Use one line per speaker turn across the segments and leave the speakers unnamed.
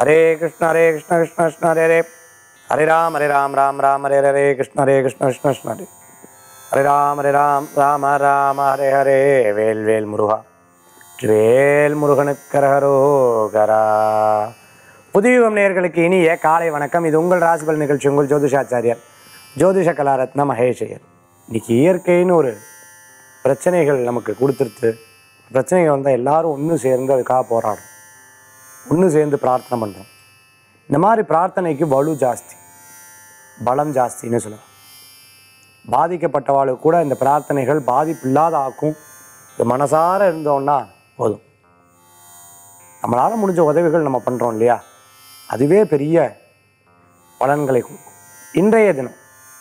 ஹரே கிருஷ்ண ஹரே கிருஷ்ண கிருஷ்ண கிருஷ்ண ஹரே ஹரே ஹரே ராம் ஹரே ராம் ராம் ராம் ஹரே ஹரே கிருஷ்ண ஹரே கிருஷ்ண கிருஷ்ண கிருஷ்ண ஹரே ஹரே ராம் ஹரே ராம் ராம ராம ஹரே ஹரே வேல் வேல் முருகா வேல் முருகனுக்கரகரோகரா புதியுகம் நேயர்களுக்கு இனிய காலை வணக்கம் இது உங்கள் ராசிபல் நிகழ்ச்சி உங்கள் ஜோதிஷாச்சாரியர் ஜோதிஷ கலாரத்ன மகேஷையர் இன்னைக்கு இயற்கைன்னு ஒரு பிரச்சனைகள் நமக்கு கொடுத்துருத்து பிரச்சனைகள் வந்தால் எல்லாரும் ஒன்று சேர்ந்து அதுக்காக போராடும் ஒன்று சேர்ந்து பிரார்த்தனை பண்ணுறோம் இந்த மாதிரி பிரார்த்தனைக்கு வலு ஜாஸ்தி பலம் ஜாஸ்தின்னு சொல்லலாம் பாதிக்கப்பட்டவாளுக்கு கூட இந்த பிரார்த்தனைகள் பாதிப்பு இல்லாத ஆக்கும் இது மனசார இருந்தோம்னா போதும் நம்மளால் முடிஞ்ச உதவிகள் நம்ம பண்ணுறோம் இல்லையா அதுவே பெரிய பலன்களை கொடுக்கும் இன்றைய தினம்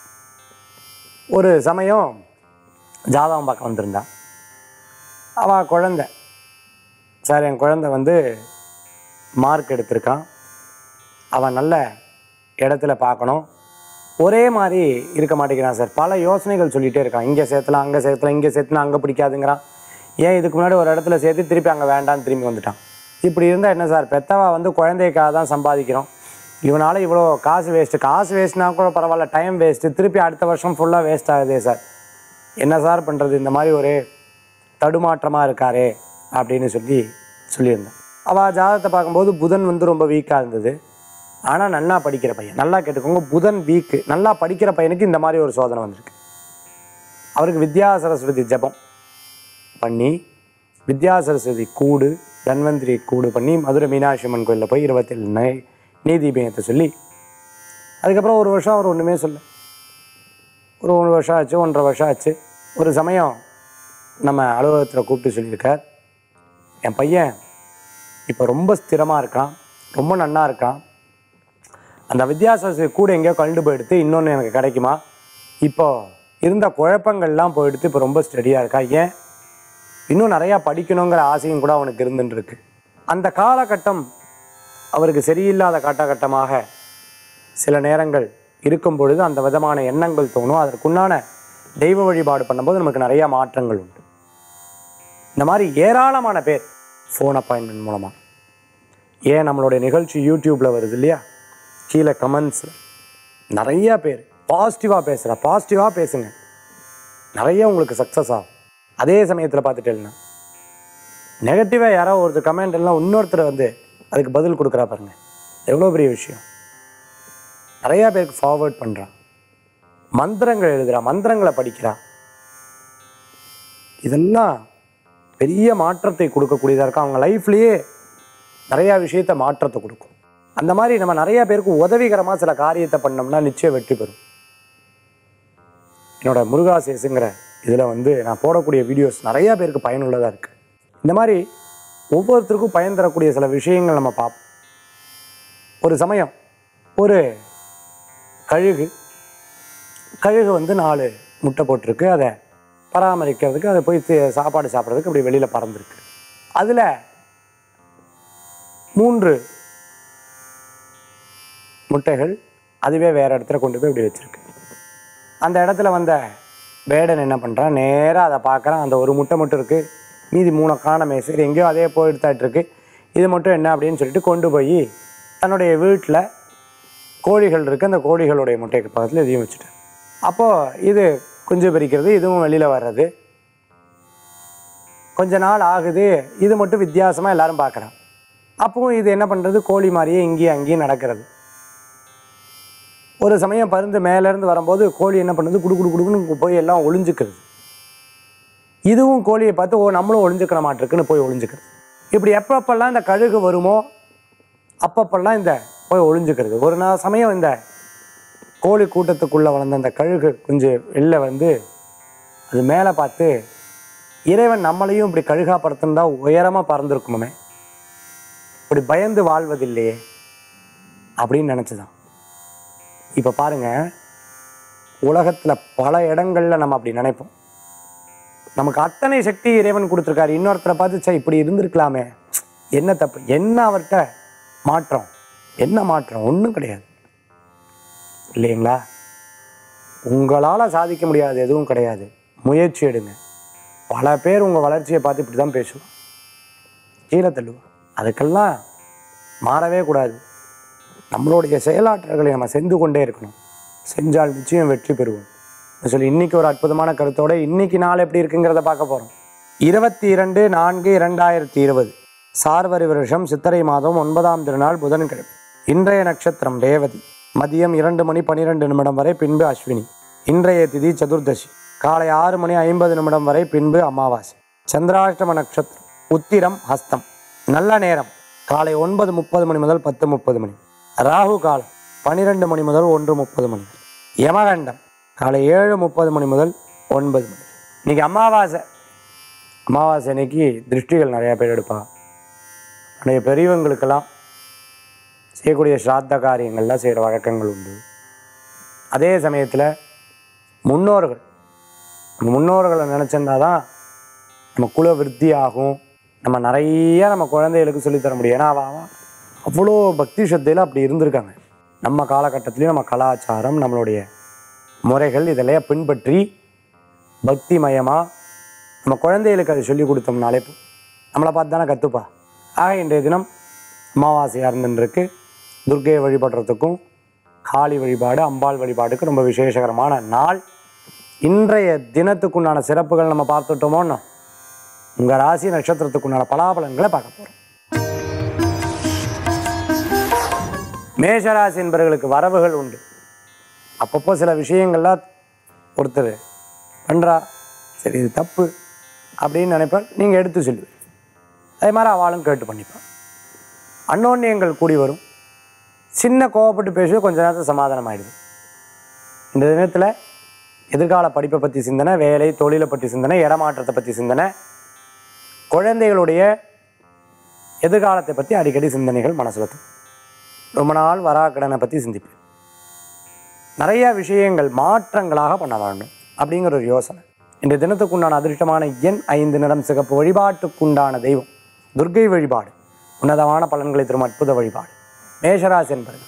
ஒரு சமயம் ஜாதகம் பார்க்க வந்திருந்தா அவள் குழந்தை சார் என் குழந்தை வந்து மார்க் எடுத்திருக்கான் அவன் நல்ல இடத்துல பார்க்கணும் ஒரே மாதிரி இருக்க மாட்டேங்கிறான் சார் பல யோசனைகள் சொல்லிகிட்டே இருக்கான் இங்கே சேர்த்தலாம் அங்கே சேர்த்தலாம் இங்கே சேர்த்துனா அங்கே பிடிக்காதுங்கிறான் ஏன் இதுக்கு முன்னாடி ஒரு இடத்துல சேர்த்து திருப்பி அங்கே வேண்டான்னு திரும்பி வந்துட்டான் இப்படி இருந்தால் என்ன சார் பெத்தவா வந்து குழந்தைக்காக தான் சம்பாதிக்கிறோம் இவனால் இவ்வளோ காசு வேஸ்ட்டு காசு வேஸ்ட்னா கூட பரவாயில்ல டைம் வேஸ்ட்டு திருப்பி அடுத்த வருஷம் ஃபுல்லாக வேஸ்ட் ஆகுதே சார் என்ன சார் பண்ணுறது இந்த மாதிரி ஒரு தடுமாற்றமாக இருக்காரே அப்படின்னு சொல்லி சொல்லியிருந்தேன் அவள் ஜாதகத்தை பார்க்கும்போது புதன் வந்து ரொம்ப வீக்காக இருந்தது ஆனால் நல்லா படிக்கிற பையன் நல்லா கேட்டுக்கோங்க புதன் வீக்கு நல்லா படிக்கிற பையனுக்கு இந்த மாதிரி ஒரு சோதனை வந்திருக்கு அவருக்கு வித்யா சரஸ்வதி ஜபம் பண்ணி வித்யா சரஸ்வதி கூடு தன்வந்திரி கூடு பண்ணி மதுரை மீனாட்சி அம்மன் கோயிலில் போய் இருபத்தேழு நை நீதிபயத்தை சொல்லி அதுக்கப்புறம் ஒரு வருஷம் அவர் ஒன்றுமே சொல்ல ஒரு ஒரு வருஷம் ஆச்சு ஒன்றரை வருஷம் ஆச்சு ஒரு சமயம் நம்ம அலுவலகத்தில் கூப்பிட்டு சொல்லியிருக்கார் என் பையன் இப்போ ரொம்ப ஸ்திரமாக இருக்கான் ரொம்ப நன்னா இருக்கான் அந்த வித்தியாசத்தை கூட எங்கேயோ கண்டு போயிடுத்து இன்னொன்று எனக்கு கிடைக்குமா இப்போ இருந்த குழப்பங்கள்லாம் போயிடுத்து இப்போ ரொம்ப ஸ்டடியாக இருக்கா ஏன் இன்னும் நிறையா படிக்கணுங்கிற ஆசையும் கூட அவனுக்கு இருந்துட்டு இருக்கு அந்த காலகட்டம் அவருக்கு சரியில்லாத காலகட்டமாக சில நேரங்கள் இருக்கும் பொழுது அந்த விதமான எண்ணங்கள் தோணும் அதற்குண்டான தெய்வ வழிபாடு பண்ணும்போது நமக்கு நிறைய மாற்றங்கள் உண்டு இந்த மாதிரி ஏராளமான பேர் ஃபோன் அப்பாயின்மெண்ட் மூலமாக ஏன் நம்மளுடைய நிகழ்ச்சி யூடியூப்பில் வருது இல்லையா கீழே கமெண்ட்ஸில் நிறைய பேர் பாசிட்டிவாக பேசுகிற பாசிட்டிவாக பேசுங்க நிறைய உங்களுக்கு சக்ஸஸ் ஆகும் அதே சமயத்தில் பார்த்துட்டேன்னா நெகட்டிவாக யாரோ ஒருத்தர் கமெண்ட் எல்லாம் இன்னொருத்தர் வந்து அதுக்கு பதில் கொடுக்குறா பாருங்க எவ்வளோ பெரிய விஷயம் நிறையா பேருக்கு ஃபார்வர்ட் பண்ணுறான் மந்திரங்கள் எழுதுறா மந்திரங்களை படிக்கிறா இதெல்லாம் பெரிய மாற்றத்தை கொடுக்கக்கூடியதாக இருக்கும் அவங்க லைஃப்லேயே நிறையா விஷயத்த மாற்றத்தை கொடுக்கும் அந்த மாதிரி நம்ம நிறைய பேருக்கு உதவிகரமாக சில காரியத்தை பண்ணோம்னா நிச்சயம் வெற்றி பெறும் என்னோட முருகாசேஸுங்கிற இதில் வந்து நான் போடக்கூடிய வீடியோஸ் நிறைய பேருக்கு பயனுள்ளதாக இருக்குது இந்த மாதிரி ஒவ்வொருத்தருக்கும் பயன் தரக்கூடிய சில விஷயங்கள் நம்ம பார்ப்போம் ஒரு சமயம் ஒரு கழுகு கழுகு வந்து நாலு முட்டை போட்டிருக்கு அதை பராமரிக்கிறதுக்கு அதை போய் தி- சாப்பாடு சாப்பிட்றதுக்கு அப்படி வெளியில் பறந்துருக்கு அதில் மூன்று முட்டைகள் அதுவே வேறு இடத்துல கொண்டு போய் இப்படி வச்சிருக்கு அந்த இடத்துல வந்த வேடன் என்ன பண்ணுறான் நேராக அதை பார்க்குறான் அந்த ஒரு முட்டை மட்டும் இருக்குது மீதி மூணை காணமே சரி எங்கேயோ அதே போயிட்டு இருக்கு இது மட்டும் என்ன அப்படின்னு சொல்லிட்டு கொண்டு போய் தன்னுடைய வீட்டில் கோழிகள் இருக்குது அந்த கோழிகளுடைய முட்டைக்கு பக்கத்தில் இதையும் வச்சுட்டேன் அப்போது இது குஞ்சு பறிக்கிறது இதுவும் வெளியில் வர்றது கொஞ்ச நாள் ஆகுது இது மட்டும் வித்தியாசமாக எல்லாரும் பார்க்குறான் அப்பவும் இது என்ன பண்ணுறது கோழி மாதிரியே இங்கேயும் அங்கேயும் நடக்கிறது ஒரு சமயம் பருந்து மேலேருந்து வரும்போது கோழி என்ன பண்ணுது குடு குடு குடுக்குன்னு போய் எல்லாம் ஒளிஞ்சுக்கிறது இதுவும் கோழியை பார்த்து ஓ நம்மளும் ஒளிஞ்சுக்கிற மாட்டிருக்குன்னு போய் ஒளிஞ்சுக்கிறது இப்படி எப்பப்பெல்லாம் இந்த கழுகு வருமோ அப்பப்பெல்லாம் இந்த போய் ஒளிஞ்சுக்கிறது ஒரு நாள் சமயம் இந்த கோழி கூட்டத்துக்குள்ளே வளர்ந்த அந்த கழுகு கொஞ்சம் வெளில வந்து அது மேலே பார்த்து இறைவன் நம்மளையும் இப்படி கழுகா படுத்திருந்தா உயரமாக பறந்துருக்குமே இப்படி பயந்து வாழ்வதில்லையே அப்படின்னு நினச்சிதான் இப்போ பாருங்க உலகத்தில் பல இடங்கள்ல நம்ம அப்படி நினைப்போம் நமக்கு அத்தனை சக்தி இறைவன் கொடுத்துருக்காரு இன்னொருத்தரை பார்த்து சே இப்படி இருந்திருக்கலாமே என்ன தப்பு என்ன அவர்கிட்ட மாற்றம் என்ன மாற்றம் ஒன்றும் கிடையாது இல்லைங்களா உங்களால் சாதிக்க முடியாது எதுவும் கிடையாது முயற்சி எடுங்க பல பேர் உங்கள் வளர்ச்சியை பார்த்து இப்படி தான் பேசுவோம் கீழே தள்ளுவோம் அதுக்கெல்லாம் மாறவே கூடாது நம்மளுடைய செயலாற்றல்களை நம்ம செஞ்சு கொண்டே இருக்கணும் செஞ்சால் நிச்சயம் வெற்றி பெறுவோம் சொல்லி இன்னைக்கு ஒரு அற்புதமான கருத்தோட இன்னைக்கு நாள் எப்படி இருக்குங்கிறத பார்க்க போகிறோம் இருபத்தி இரண்டு நான்கு இரண்டாயிரத்தி இருபது சார்வரி வருஷம் சித்திரை மாதம் ஒன்பதாம் திருநாள் புதன்கிழமை இன்றைய நட்சத்திரம் ரேவதி மதியம் இரண்டு மணி பன்னிரெண்டு நிமிடம் வரை பின்பு அஸ்வினி இன்றைய திதி சதுர்தசி காலை ஆறு மணி ஐம்பது நிமிடம் வரை பின்பு அமாவாசை சந்திராஷ்டம நட்சத்திரம் உத்திரம் ஹஸ்தம் நல்ல நேரம் காலை ஒன்பது முப்பது மணி முதல் பத்து முப்பது மணி ராகு காலம் பன்னிரெண்டு மணி முதல் ஒன்று முப்பது மணி வரை. யமகண்டம் காலை ஏழு முப்பது மணி முதல் ஒன்பது மணி இன்னைக்கு அமாவாசை அமாவாசை அன்னைக்கு திருஷ்டிகள் நிறையா பேர் எடுப்பாங்க நிறைய பெரியவங்களுக்கெல்லாம் செய்யக்கூடிய ஸ்ராத்த காரியங்கள்லாம் செய்கிற வழக்கங்கள் உண்டு அதே சமயத்தில் முன்னோர்கள் நம்ம முன்னோர்களை நினச்சிருந்தா தான் நம்ம குல விருத்தி ஆகும் நம்ம நிறைய நம்ம குழந்தைகளுக்கு சொல்லித் தர முடியும் ஏன்னா அவ அவ அவ்வளோ பக்தி ஸ்ரத்தையில் அப்படி இருந்திருக்காங்க நம்ம காலகட்டத்திலையும் நம்ம கலாச்சாரம் நம்மளுடைய முறைகள் இதெல்லாம் பின்பற்றி பக்திமயமாக நம்ம குழந்தைகளுக்கு அதை சொல்லி கொடுத்தோம்னாலே போ- நம்மளை பார்த்து தானே கற்றுப்பா ஆக இன்றைய தினம் அமாவாசையாக இருந்துருக்கு துர்க்கையை வழிபடுறதுக்கும் காளி வழிபாடு அம்பாள் வழிபாடுக்கு ரொம்ப விசேஷகரமான நாள் இன்றைய தினத்துக்குண்டான சிறப்புகள் நம்ம பார்த்துட்டோமோன்னா உங்கள் ராசி நட்சத்திரத்துக்குண்டான பலாபலன்களை பார்க்க போகிறோம் மேஷராசி என்பவர்களுக்கு வரவுகள் உண்டு அப்பப்போ சில விஷயங்கள்லாம் ஒருத்தர் பண்ணுறா சரி இது தப்பு அப்படின்னு நினைப்பார் நீங்கள் எடுத்து சொல்லுவீங்க அதே மாதிரி அவளும் கேட்டு பண்ணிப்பான் அன்னோன்யங்கள் கூடி வரும் சின்ன கோவப்பட்டு பேசுவது கொஞ்ச நேரத்தில் சமாதானம் ஆயிடுது இந்த தினத்தில் எதிர்கால படிப்பை பற்றி சிந்தனை வேலை தொழிலை பற்றி சிந்தனை இடமாற்றத்தை பற்றி சிந்தனை குழந்தைகளுடைய எதிர்காலத்தை பற்றி அடிக்கடி சிந்தனைகள் மனசில் தோணும். ரொம்ப நாள் வராக்கடனை பற்றி சிந்திப்பேன் நிறைய விஷயங்கள் மாற்றங்களாக பண்ண வேண்டும் அப்படிங்கிற ஒரு யோசனை இந்த தினத்துக்குண்டான அதிர்ஷ்டமான எண் ஐந்து நிறம் சிகப்பு வழிபாட்டுக்குண்டான தெய்வம் துர்க்கை வழிபாடு உன்னதமான பலன்களை தரும் அற்புத வழிபாடு மேஷராசி என்பர்கள்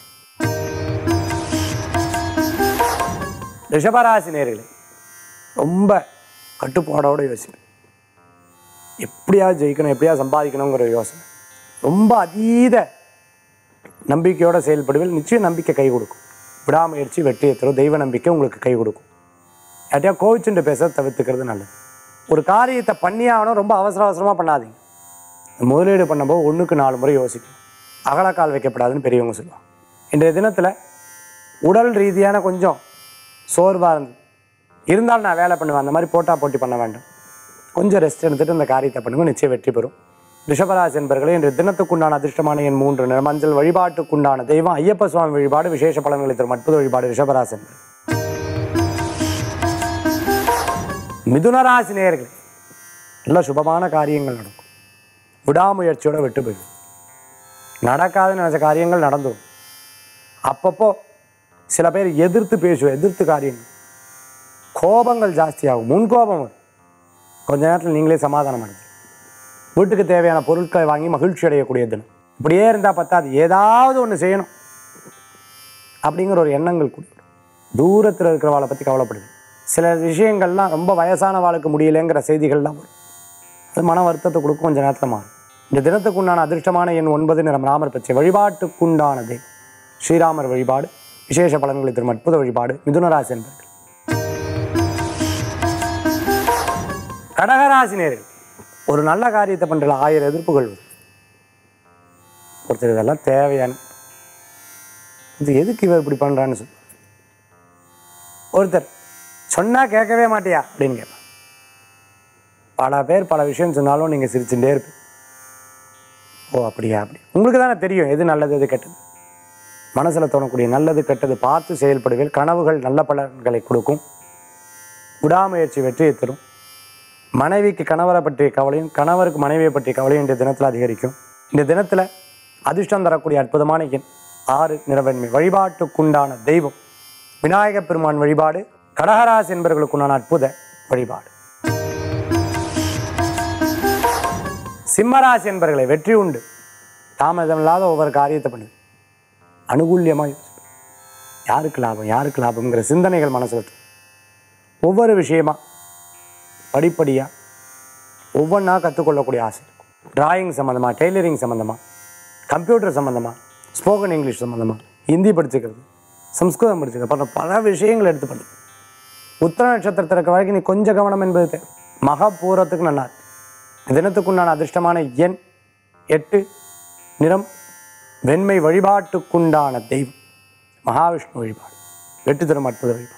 ரிஷபராசி நேர்களே ரொம்ப கட்டுப்பாடோடு யோசிப்பேன் எப்படியாவது ஜெயிக்கணும் எப்படியாவது சம்பாதிக்கணுங்கிற யோசனை ரொம்ப அதீத நம்பிக்கையோட செயல்படுவதில் நிச்சயம் நம்பிக்கை கை கொடுக்கும் விடாமுயற்சி வெற்றியை தரும் தெய்வ நம்பிக்கை உங்களுக்கு கை கொடுக்கும் யார்ட்டையா கோவிச்சுட்டு பேச தவிர்த்துக்கிறது நல்லது ஒரு காரியத்தை பண்ணியாகணும் ரொம்ப அவசர அவசரமாக பண்ணாதீங்க முதலீடு பண்ணும்போது ஒன்றுக்கு நாலு முறை யோசிக்கணும் அகலக்கால் வைக்கப்படாதுன்னு பெரியவங்க சொல்லுவாங்க இன்றைய தினத்தில் உடல் ரீதியான கொஞ்சம் சோர்வாக இருந்தது இருந்தாலும் நான் வேலை பண்ணுவேன் அந்த மாதிரி போட்டா போட்டி பண்ண வேண்டாம் கொஞ்சம் ரெஸ்ட் எடுத்துட்டு இந்த காரியத்தை பண்ணுங்க நிச்சயம் வெற்றி பெறும் ரிஷபராசி என்பர்களே இன்று தினத்துக்குண்டான அதிர்ஷ்டமான என் மூன்று நிறம் மஞ்சள் வழிபாட்டுக்குண்டான தெய்வம் ஐயப்ப சுவாமி வழிபாடு விசேஷ பலன்களை தரும் அற்புத வழிபாடு ரிஷபராசி என்பது மிதுனராசி நேயர்களே நல்ல சுபமான காரியங்கள் நடக்கும் விடாமுயற்சியோட விட்டு போயிடும் நடக்காதுன்னு நினச்ச காரியங்கள் நடந்துடும் அப்பப்போ சில பேர் எதிர்த்து பேசுவோம் எதிர்த்து காரியங்கள் கோபங்கள் ஜாஸ்தியாகும் முன்கோபம் வரும் கொஞ்ச நேரத்தில் நீங்களே சமாதானம் அடைஞ்சு வீட்டுக்கு தேவையான பொருட்களை வாங்கி மகிழ்ச்சி அடையக்கூடிய தினம் இப்படியே இருந்தால் பத்தாது ஏதாவது ஒன்று செய்யணும் அப்படிங்கிற ஒரு எண்ணங்கள் கூடி வரும். தூரத்தில் இருக்கிறவாளை பற்றி கவலைப்படுது சில விஷயங்கள்லாம் ரொம்ப வயசான வாளுக்கு முடியலைங்கிற செய்திகள்லாம் வரும் அது மன வருத்தத்தை கொடுக்கும் கொஞ்ச நேரத்தில் மாறும் இந்த தினத்துக்குண்டான அதிர்ஷ்டமான எண் ஒன்பது நிறம் ராமர் பச்சை வழிபாட்டுக்குண்டான தெய்வம் ஸ்ரீராமர் வழிபாடு விசேஷ பலன்களை தரும் அற்புத வழிபாடு மிதுனராசி என்பர்கள் கடகராசி நேர்கள் ஒரு நல்ல காரியத்தை பண்ணுற ஆயிரம் எதிர்ப்புகள் வரும் ஒருத்தர் இதெல்லாம் தேவையான இது எதுக்கு இவர் இப்படி பண்ணுறான்னு சொல்லு ஒருத்தர் சொன்னால் கேட்கவே மாட்டியா அப்படின்னு கேட்பான் பல பேர் பல விஷயம் சொன்னாலும் நீங்கள் சிரிச்சுட்டே இருப்பீங்க ஓ அப்படியா அப்படி உங்களுக்கு தானே தெரியும் எது நல்லது எது கெட்டது மனசில் தோணக்கூடிய நல்லது கெட்டது பார்த்து செயல்படுவீர்கள் கனவுகள் நல்ல பலன்களை கொடுக்கும் விடாமுயற்சி வெற்றியை தரும் மனைவிக்கு கணவரை பற்றிய கவலையும் கணவருக்கு மனைவியை பற்றிய கவலையும் இந்த தினத்தில் அதிகரிக்கும் இந்த தினத்தில் அதிர்ஷ்டம் தரக்கூடிய அற்புதமான எண் ஆறு நிறவன்மை வழிபாட்டுக்குண்டான தெய்வம் விநாயகப் பெருமான் வழிபாடு கடகராசி என்பவர்களுக்குண்டான அற்புத வழிபாடு சிம்மராசி என்பர்களை வெற்றி உண்டு தாமதம் இல்லாத ஒவ்வொரு காரியத்தை பண்ணுது அனுகூல்யமாக யோசிப்பேன். யாருக்கு லாபம் யாருக்கு லாபம்ங்கிற சிந்தனைகள் மனசில் இருக்கும் ஒவ்வொரு விஷயமா படிப்படியாக ஒவ்வொன்றா கற்றுக்கொள்ளக்கூடிய ஆசை இருக்கும் டிராயிங் சம்மந்தமாக டெய்லரிங் சம்மந்தமாக கம்ப்யூட்டர் சம்மந்தமாக ஸ்போக்கன் இங்கிலீஷ் சம்மந்தமாக ஹிந்தி படிச்சுக்கிறது சம்ஸ்கிருதம் படிச்சுக்கிறது போன்ற பல விஷயங்கள் எடுத்து பண்ணு உத்தர நட்சத்திரத்தில் இருக்க வரைக்கும் நீ கொஞ்சம் கவனம் என்பது தேவை. மக பூரத்துக்கு நல்லா இருக்கு இந்த தினத்துக்குண்டான அதிர்ஷ்டமான எண் எட்டு நிறம் வெண்மை வழிபாட்டுக்குண்டான தெய்வம் மகாவிஷ்ணு வழிபாடு வெற்றி தரும் அற்புத வழிபாடு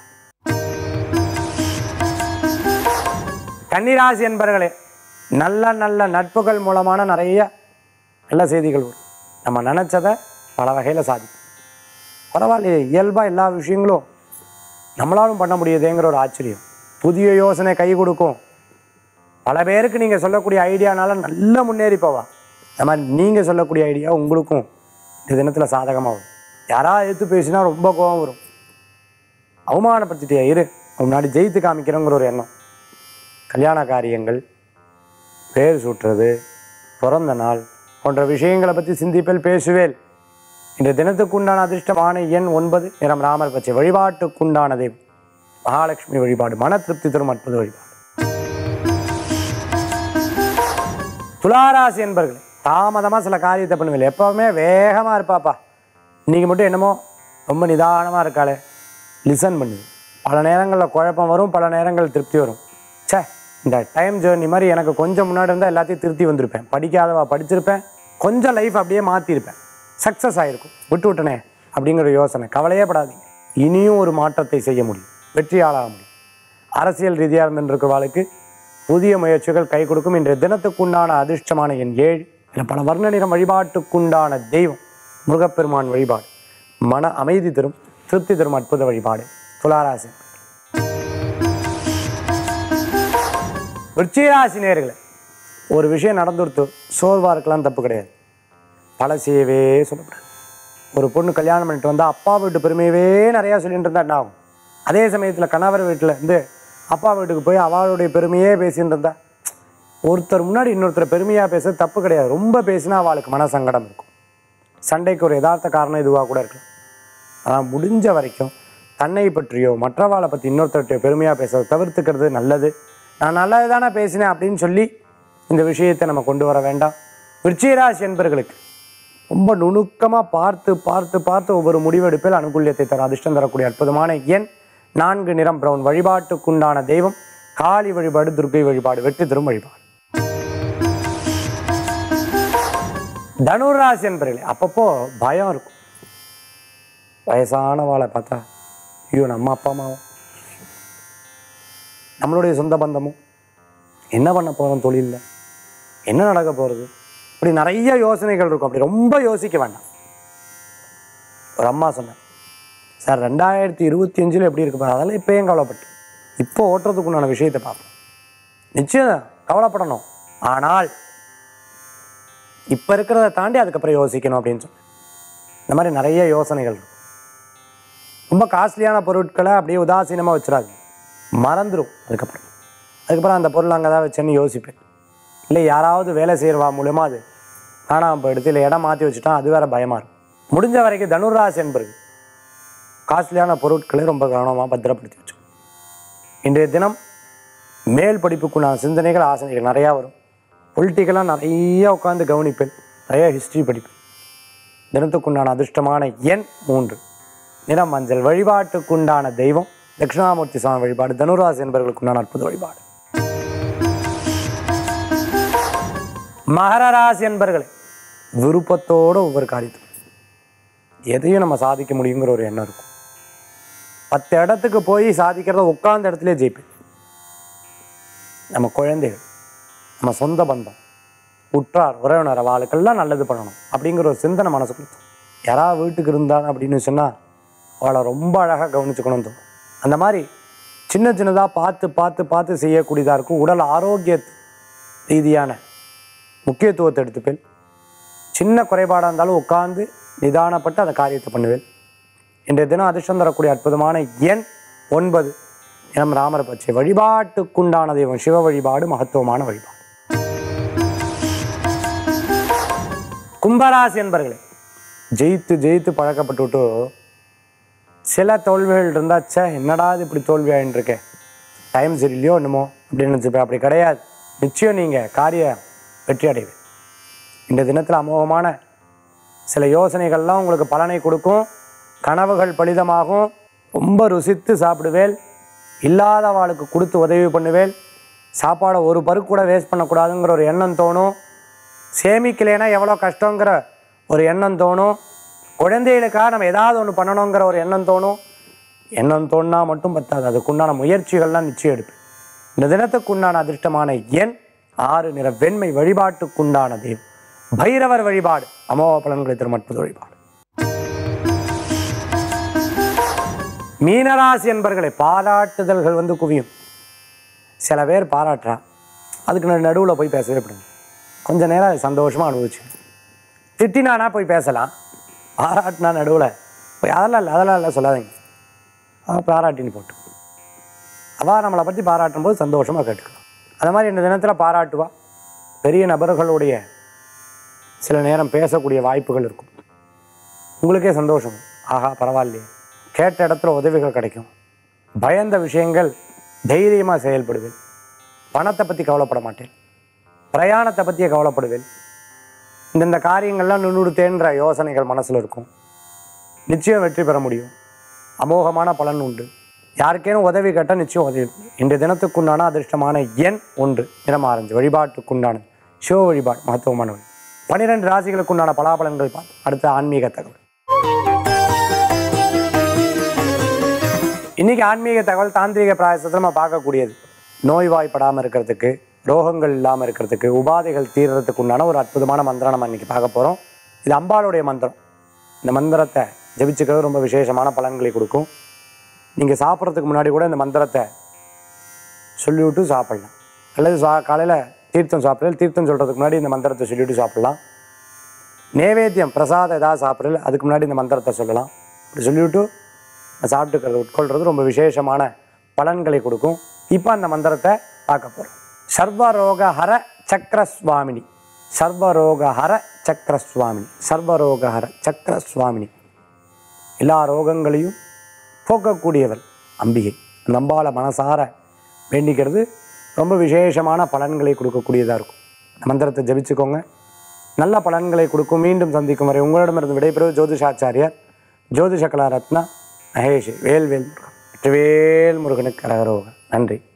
கன்னிராசி என்பர்களே நல்ல நல்ல நட்புகள் மூலமான நிறைய நல்ல செய்திகள் வரும் நம்ம நினச்சதை பல வகையில் சாதிக்கும் பரவாயில்லையே இயல்பாக எல்லா விஷயங்களும் நம்மளாலும் பண்ண முடியுதேங்கிற ஒரு ஆச்சரியம் புதிய யோசனை கை கொடுக்கும் பல பேருக்கு நீங்கள் சொல்லக்கூடிய ஐடியானால நல்லா முன்னேறி போவான் அந்த மாதிரி நீங்கள் சொல்லக்கூடிய ஐடியா உங்களுக்கும் இந்த தினத்தில் சாதகமாக வரும் யாராவது எடுத்து பேசினா ரொம்ப கோபம் வரும் அவமானப்படுத்திட்டே இரு முன்னாடி ஜெயித்து காமிக்கிறோங்கிற ஒரு எண்ணம் கல்யாண காரியங்கள் பேர் சூட்டுறது பிறந்த நாள் போன்ற விஷயங்களை பற்றி சிந்திப்பேல் பேசுவேல் இந்த தினத்துக்குண்டான அதிர்ஷ்டமான எண் ஒன்பது நிறம் ராமர் பச்சை வழிபாட்டுக்குண்டான தெய்வம் மகாலட்சுமி வழிபாடு மன திருப்தி தரும் அற்புத வழிபாடு துளாராசி என்பர்களே தாமதமாக சில காரியத்தை பண்ணுவேன் எப்பவுமே வேகமாக இருப்பாப்பா இன்னைக்கு மட்டும் என்னமோ ரொம்ப நிதானமாக இருக்காளே லிசன் பண்ணுது பல நேரங்களில் குழப்பம் வரும் பல நேரங்கள் திருப்தி வரும் ச்சே இந்த டைம் ஜேர்னி மாதிரி எனக்கு கொஞ்சம் முன்னாடி இருந்தால் எல்லாத்தையும் திருத்தி வந்திருப்பேன் படிக்காதவா படிச்சிருப்பேன் கொஞ்சம் லைஃப் அப்படியே மாற்றிருப்பேன் சக்ஸஸ் ஆகிருக்கும் விட்டு விட்டனே அப்படிங்கிற யோசனை கவலையே படாதீங்க இனியும் ஒரு மாற்றத்தை செய்ய முடியும் வெற்றியாளாக முடியும் அரசியல் ரீதியாக இருந்திருக்கிறவாளுக்கு புதிய முயற்சிகள் கை கொடுக்கும் இன்றைய தினத்துக்குண்டான அதிர்ஷ்டமான என் ஏழு இதில் பல வர்ண நிறம் வழிபாட்டுக்குண்டான தெய்வம் முருகப்பெருமான் வழிபாடு மன அமைதி தரும் திருப்தி தரும் அற்புத வழிபாடு துளாராசி விருச்சிகராசி நேர்களே ஒரு விஷயம் நடந்துருத்து சோர்வாக இருக்கலாம் தப்பு கிடையாது பழசையவே சொல்லக்கூடாது ஒரு பொண்ணு கல்யாணம் பண்ணிட்டு வந்தால் அப்பா வீட்டு பெருமையவே நிறையா சொல்லிட்டு இருந்தா என்ன ஆகும் அதே சமயத்தில் கணவர் வீட்டில் இருந்து அப்பா வீட்டுக்கு போய் அவளுடைய பெருமையே பேசிட்டு இருந்தா ஒருத்தர் முன்னாடி இன்னொருத்தர் பெருமையாக பேசுறது தப்பு கிடையாது ரொம்ப பேசினா அவளுக்கு மன சங்கடம் இருக்கும் சண்டைக்கு ஒரு யதார்த்த காரணம் இதுவாக கூட இருக்கலாம் ஆனால் முடிஞ்ச வரைக்கும் தன்னை பற்றியோ மற்றவாளை பற்றி இன்னொருத்தர்கிட்ட பெருமையாக பேசுறதை தவிர்த்துக்கிறது நல்லது நான் நல்லது தானே பேசினேன் அப்படின்னு சொல்லி இந்த விஷயத்தை நம்ம கொண்டு வர வேண்டாம் விருச்சிகராசி என்பர்களுக்கு ரொம்ப நுணுக்கமாக பார்த்து பார்த்து பார்த்து ஒவ்வொரு முடிவெடுப்பில் அனுகூல்யத்தை தர அதிர்ஷ்டம் தரக்கூடிய அற்புதமான எண் நான்கு நிறம் பிரவுன் வழிபாட்டுக்குண்டான தெய்வம் காளி வழிபாடு துர்க்கை வழிபாடு வெற்றி தரும் வழிபாடு தனுராசி என்பர்களே அப்பப்போ பயம் இருக்கும் வயசானவாளை பார்த்தா ஐயோ நம்ம அப்பா அம்மாவும் நம்மளுடைய சொந்த பந்தமும் என்ன பண்ண போகிறோம் தொழிலில் என்ன நடக்க போகிறது இப்படி நிறைய யோசனைகள் இருக்கும் அப்படி ரொம்ப யோசிக்க வேண்டாம் ஒரு அம்மா சொன்னேன் சார் ரெண்டாயிரத்தி இருபத்தி அஞ்சில் எப்படி இருக்கு பாரு அதெல்லாம் இப்போயும் கவலைப்பட்டு இப்போ ஓட்டுறதுக்குண்டான விஷயத்தை பார்ப்போம் நிச்சயம் கவலைப்படணும் ஆனால் இப்போ இருக்கிறத தாண்டி அதுக்கப்புறம் யோசிக்கணும் அப்படின்னு சொன்னேன் இந்த மாதிரி நிறைய யோசனைகள் இருக்கும் ரொம்ப காஸ்ட்லியான பொருட்களை அப்படியே உதாசீனமாக வச்சிடாது மறந்துடும் அதுக்கப்புறம் அதுக்கப்புறம் அந்த பொருள் அங்கே தான் வச்சேன்னு யோசிப்பேன் இல்லை யாராவது வேலை செய்கிறவா மூலமா அது காணாமல் போயிடுது இல்லை இடம் மாற்றி வச்சுட்டா அது வேற பயமாக இருக்கும் முடிஞ்ச வரைக்கும் தனுராசி என்பது காஸ்ட்லியான பொருட்களை ரொம்ப கவனமாக பத்திரப்படுத்தி வச்சு இன்றைய தினம் மேல் படிப்புக்குண்டான சிந்தனைகள் ஆசனைகள் நிறையா வரும் பொலிட்டிக்கலாக நிறைய உட்காந்து கவனிப்பேன் நிறைய ஹிஸ்ட்ரி படிப்பேன் தினத்துக்குண்டான அதிர்ஷ்டமான எண் மூன்று நிறம் மஞ்சள் வழிபாட்டுக்குண்டான தெய்வம் தட்சிணாமூர்த்தி சுவாமி வழிபாடு தனுராசி என்பவர்களுக்குண்டான அற்புத வழிபாடு மகர ராசி என்பர்களே விருப்பத்தோடு ஒவ்வொரு காரியத்துக்கும் எதையும் நம்ம சாதிக்க முடியுங்கிற ஒரு எண்ணம் இருக்கும் பத்து இடத்துக்கு போய் சாதிக்கிறத உட்கார்ந்த இடத்துல ஜெயிப்பேன் நம்ம குழந்தைகள் நம்ம சொந்த பந்தம் உற்றார் உறவினர் அவளுக்கெல்லாம் நல்லது பண்ணணும் அப்படிங்கிற ஒரு சிந்தனை மனசுக்குள்ள தோணும். யாராவது வீட்டுக்கு இருந்தாங்க அப்படின்னு சொன்னால் அவளை ரொம்ப அழகாக கவனிச்சுக்கணும்னு தோணும் அந்த மாதிரி சின்ன சின்னதாக பார்த்து பார்த்து பார்த்து செய்யக்கூடியதாக இருக்கும் உடல் ஆரோக்கிய ரீதியான முக்கியத்துவத்தை எடுத்துப்பேன் சின்ன குறைபாடாக இருந்தாலும் உட்கார்ந்து நிதானப்பட்டு அந்த காரியத்தை பண்ணுவேன் இன்றைய தினம் அதிர்ஷ்டம் தரக்கூடிய அற்புதமான எண் ஒன்பது இனம் ராமர் பச்சை வழிபாட்டுக்குண்டான தெய்வம் சிவ வழிபாடு மகத்துவமான வழிபாடு கும்பராசி என்பர்களே ஜெயித்து ஜெயித்து பழக்கப்பட்டுவிட்டு சில தோல்விகள் இருந்தால் ச்சே என்னடா இது இப்படி தோல்வி ஆயின்னு இருக்கே டைம் சரியில்லையோ என்னமோ அப்படின்னு நினச்சிப்பேன் அப்படி கிடையாது நிச்சயம் நீங்கள் காரிய வெற்றி அடைவேன் இந்த தினத்தில் அமோகமான சில யோசனைகள்லாம் உங்களுக்கு பலனை கொடுக்கும் கனவுகள் பலிதமாகும் ரொம்ப ருசித்து சாப்பிடுவேல் இல்லாதவாளுக்கு கொடுத்து உதவி பண்ணுவேல் சாப்பாடை ஒரு பருக்கு கூட வேஸ்ட் பண்ணக்கூடாதுங்கிற ஒரு எண்ணம் தோணும் சேமிக்கலைன்னா எவ்வளோ கஷ்டங்கிற ஒரு எண்ணம் தோணும் குழந்தைகளுக்காக நம்ம ஏதாவது ஒன்று பண்ணணுங்கிற ஒரு எண்ணம் தோணும் எண்ணம் தோணுனா மட்டும் பத்தாது அதுக்குண்டான முயற்சிகள்லாம் நிச்சயம் எடுப்பேன் இந்த தினத்துக்குண்டான அதிர்ஷ்டமான எண் ஆறு நிற வெண்மை வழிபாட்டுக்குண்டான தெய்வம் பைரவர் வழிபாடு அமோக பலன்களை தரும் அற்புத வழிபாடு மீனராசி என்பர்களை பாராட்டுதல்கள் வந்து குவியும் சில பேர் பாராட்டுறா அதுக்கு நான் நடுவில் போய் பேசவே படுங்க கொஞ்ச நேரம் அது சந்தோஷமாக அனுபவிச்சு திட்டினானா போய் பேசலாம் பாராட்டினா நடுவில் போய் அதெல்லாம் இல்லை அதெல்லாம் இல்லை சொல்லாதீங்க அவன் பாராட்டின்னு போட்டு அவள் நம்மளை பற்றி பாராட்டும் போது சந்தோஷமாக கேட்டுக்கலாம் அந்த மாதிரி இந்த தினத்தில் பாராட்டுவா பெரிய நபர்களுடைய சில நேரம் பேசக்கூடிய வாய்ப்புகள் இருக்கும் உங்களுக்கே சந்தோஷம் ஆஹா பரவாயில்லையே கேட்ட இடத்துல உதவிகள் கிடைக்கும் பயந்த விஷயங்கள் தைரியமாக செயல்படுவேன் பணத்தை பற்றி கவலைப்பட மாட்டேன் பிரயாணத்தை பற்றியே கவலைப்படுவேன் இந்தந்த காரியங்கள்லாம் நுண்ணுடுத்தேன்ற யோசனைகள் மனசில் இருக்கும் நிச்சயம் வெற்றி பெற முடியும் அமோகமான பலன் உண்டு யாருக்கேனும் உதவி கேட்டால் நிச்சயம் உதவி உண்டு. இன்றைய தினத்துக்குண்டான அதிர்ஷ்டமான எண் ஒன்று நிறம் ஆரஞ்சு வழிபாட்டுக்குண்டான சிவ வழிபாடு மகத்துவமான வழி பன்னிரெண்டு ராசிகளுக்குண்டான பலாபலன்கள் பார்த்து அடுத்த ஆன்மீக தகவல் இன்னைக்கு ஆன்மீக தகவல் தாந்திரிக பிராயசத்தை நம்ம பார்க்கக்கூடியது நோய்வாய்ப்படாமல் இருக்கிறதுக்கு ரோகங்கள் இல்லாமல் இருக்கிறதுக்கு உபாதைகள் தீர்றதுக்கு உண்டான ஒரு அற்புதமான மந்திரம் நம்ம இன்னைக்கு பார்க்க போகிறோம் இது அம்பாளுடைய மந்திரம் இந்த மந்திரத்தை ஜெபிச்சுக்கிறது ரொம்ப விசேஷமான பலன்களை கொடுக்கும் நீங்கள் சாப்பிட்றதுக்கு முன்னாடி கூட இந்த மந்திரத்தை சொல்லிவிட்டு சாப்பிடலாம் அல்லது சா காலையில் தீர்த்தம் சாப்பிடல தீர்த்தம் சொல்கிறதுக்கு முன்னாடி இந்த மந்திரத்தை சொல்லிவிட்டு சாப்பிடலாம் நேவேத்தியம் பிரசாதம் ஏதாவது சாப்பிடல அதுக்கு முன்னாடி இந்த மந்திரத்தை சொல்லலாம் இப்படி சொல்லிவிட்டு சாப்பிட்டுக்கிறது உட்கொள்கிறது ரொம்ப விசேஷமான பலன்களை கொடுக்கும் இப்போ அந்த மந்திரத்தை பார்க்க போகிறோம் சர்வரோக ஹர சக்கர சுவாமினி சர்வரோக ஹர சக்கர சுவாமினி சர்வரோக ஹர சக்கர சுவாமினி எல்லா ரோகங்களையும் போக்கக்கூடியவள் அம்பிகை அந்த அம்பாளை மனசார வேண்டிக்கிறது ரொம்ப விசேஷமான பலன்களை கொடுக்கக்கூடியதாக இருக்கும் இந்த மந்திரத்தை ஜபிச்சுக்கோங்க நல்ல பலன்களை கொடுக்கும் மீண்டும் சந்திக்கும் வரை உங்களிடமிருந்து விடைபெறுவது ஜோதிஷாச்சாரியார் ஜோதிஷ கலா ரத்னா மகேஷ் வேல்வேல் முருகன் வெற்றிவேல் முருகனுக்கு கரகரோக நன்றி